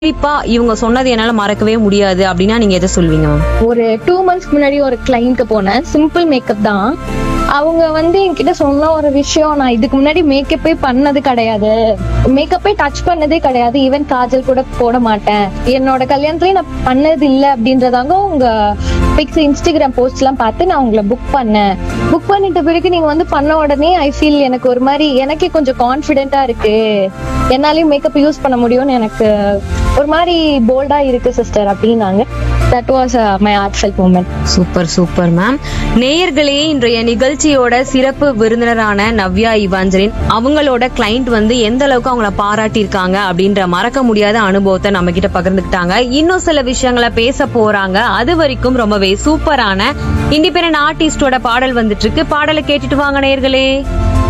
கண்டிப்பா இவங்க சொன்னது என்னால மறக்கவே முடியாது அப்படின்னா நீங்க எதை சொல்வீங்க மேம் ஒரு டூ மந்த்ஸ்க்கு முன்னாடி ஒரு கிளைண்ட்க்கு போனேன் சிம்பிள் மேக்கப் தான் அவங்க வந்து என்கிட்ட சொன்ன ஒரு விஷயம் நான் இதுக்கு முன்னாடி மேக்கப்பே பண்ணது கிடையாது மேக்கப்பே டச் பண்ணதே கிடையாது ஈவன் காஜல் கூட போட மாட்டேன் என்னோட கல்யாணத்துலயும் நான் பண்ணது இல்ல அப்படின்றதாங்க உங்க பிக்ஸ் இன்ஸ்டாகிராம் போஸ்ட் எல்லாம் பார்த்து நான் உங்களை புக் பண்ணேன் புக் பண்ணிட்ட பிறகு நீங்க வந்து பண்ண உடனே ஐ ஃபீல் எனக்கு ஒரு மாதிரி எனக்கே கொஞ்சம் கான்பிடென்ட்டா இருக்கு என்னாலயும் மேக்கப் யூஸ் பண்ண முடியும்னு எனக்கு ஒரு மாதிரி போல்டா இருக்கு சிஸ்டர் அப்படின்னாங்க that was my heartfelt moment super super ma'am நேயர்களே இன்றைய நிகழ்ச்சியோட சிறப்பு விருந்தினரான நவ்யா இவாஞ்சலின் அவங்களோட கிளைண்ட் வந்து எந்த அளவுக்கு அவங்கள பாராட்டியிருக்காங்க அப்படின்ற மறக்க முடியாத அனுபவத்தை நம்ம கிட்ட பகிர்ந்துக்கிட்டாங்க இன்னும் சில விஷயங்களை பேச போறாங்க அது வரைக்கும் ரொம்பவே சூப்பரான இண்டிபெண்டன்ட் ஆர்டிஸ்டோட பாடல் வந்துட்டு இருக்கு பாடலை கேட்டுட்டு வாங்க நேயர்களே